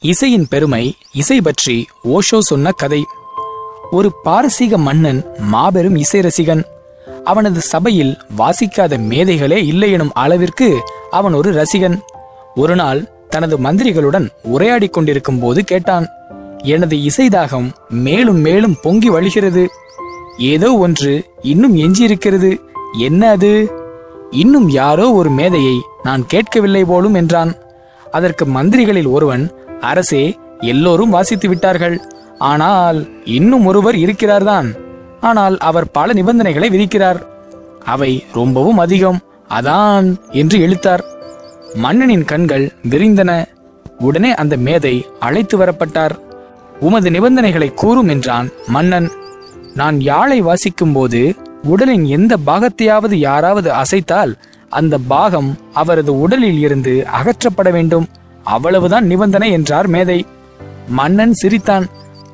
இசையின் பெருமை இசை பற்றி ஓஷோ சொன்ன கதை ஒரு பாரசீக மன்னன் மாபெரும் இசை ரசிகன் அவனது சபையில் வாசிக்காத மேதைகளே இல்லை எனும் அளவிற்கு அவன் ஒரு ரசிகன் ஒரு நாள் தனது மந்திரிகளுடன் உரையாடிக் கொண்டிருக்கும் போது கேட்டான் எனது இசைதாகம் மேலும் மேலும் பொங்கி வழிகிறது ஏதோ ஒன்று இன்னும் எஞ்சியிருக்கிறது என்ன அது இன்னும் யாரோ ஒரு மேதையை நான் கேட்கவில்லை போலும் என்றான் அதற்கு மந்திரிகளில் ஒருவன் அரசே எல்லோரும் வாசித்து விட்டார்கள் ஆனால் இன்னும் ஒருவர் இருக்கிறார்தான் ஆனால் அவர் பல நிபந்தனைகளை விதிக்கிறார் அவை ரொம்பவும் அதிகம் அதான் என்று இழுத்தார் மன்னனின் கண்கள் விரிந்தன உடனே அந்த மேதை அழைத்து வரப்பட்டார் உமது நிபந்தனைகளை கூறும் என்றான் மன்னன் நான் யாழை வாசிக்கும்போது உடலின் எந்த பாகத்தையாவது யாராவது அசைத்தால் அந்த பாகம் அவரது உடலில் இருந்து அகற்றப்பட வேண்டும் அவ்வளவுதான் நிபந்தனை என்றார் மேதை மன்னன் சிரித்தான்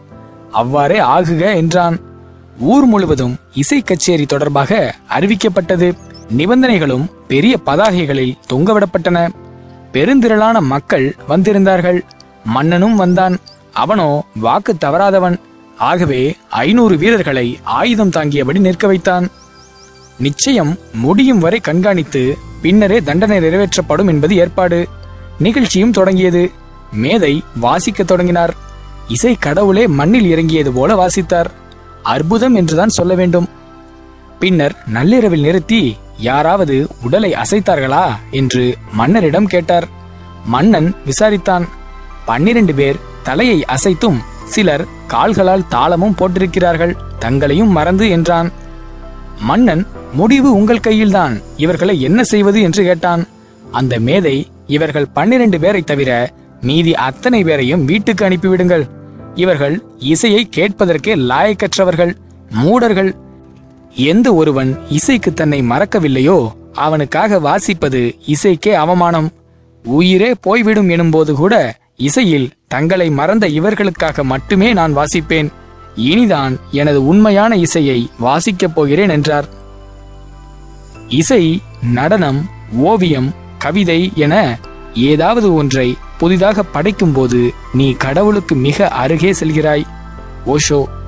அவ்வாறே ஆகுக என்றான் ஊர் முழுவதும் இசை கச்சேரி தொடர்பாக அறிவிக்கப்பட்டது நிபந்தனைகளும் பெரிய பதாகைகளில் தொங்கவிடப்பட்டன பெருந்திரளான மக்கள் வந்திருந்தார்கள் மன்னனும் வந்தான் அவனோ வாக்கு தவறாதவன் ஆகவே ஐநூறு வீரர்களை ஆயுதம் தாங்கியபடி நிற்க வைத்தான் நிச்சயம் முடியும் வரை கண்காணித்து பின்னரே தண்டனை நிறைவேற்றப்படும் என்பது ஏற்பாடு நிகழ்ச்சியும் தொடங்கியது மேதை வாசிக்கத் தொடங்கினார் இசை கடவுளே மண்ணில் இறங்கியது போல வாசித்தார் அற்புதம் என்றுதான் சொல்ல வேண்டும் பின்னர் நள்ளிரவில் நிறுத்தி யாராவது உடலை அசைத்தார்களா என்று மன்னரிடம் கேட்டார் மன்னன் விசாரித்தான் பன்னிரண்டு பேர் தலையை அசைத்தும் சிலர் கால்களால் தாளமும் போட்டிருக்கிறார்கள் தங்களையும் மறந்து என்றான் மன்னன் முடிவு உங்கள் கையில்தான் இவர்களை என்ன செய்வது என்று கேட்டான் அந்த மேதை இவர்கள் பன்னிரண்டு பேரை தவிர மீதி அத்தனை பேரையும் வீட்டுக்கு அனுப்பிவிடுங்கள் இவர்கள் இசையை கேட்பதற்கே லாயக்கற்றவர்கள் மூடர்கள் எந்த ஒருவன் இசைக்கு தன்னை மறக்கவில்லையோ அவனுக்காக வாசிப்பது இசைக்கே அவமானம் உயிரே போய்விடும் எனும்போது கூட இசையில் தங்களை மறந்த இவர்களுக்காக மட்டுமே நான் வாசிப்பேன் இனிதான் எனது உண்மையான இசையை வாசிக்கப் போகிறேன் என்றார் இசை நடனம் ஓவியம் கவிதை என ஏதாவது ஒன்றை புதிதாக படைக்கும்போது நீ கடவுளுக்கு மிக அருகே செல்கிறாய் ஓஷோ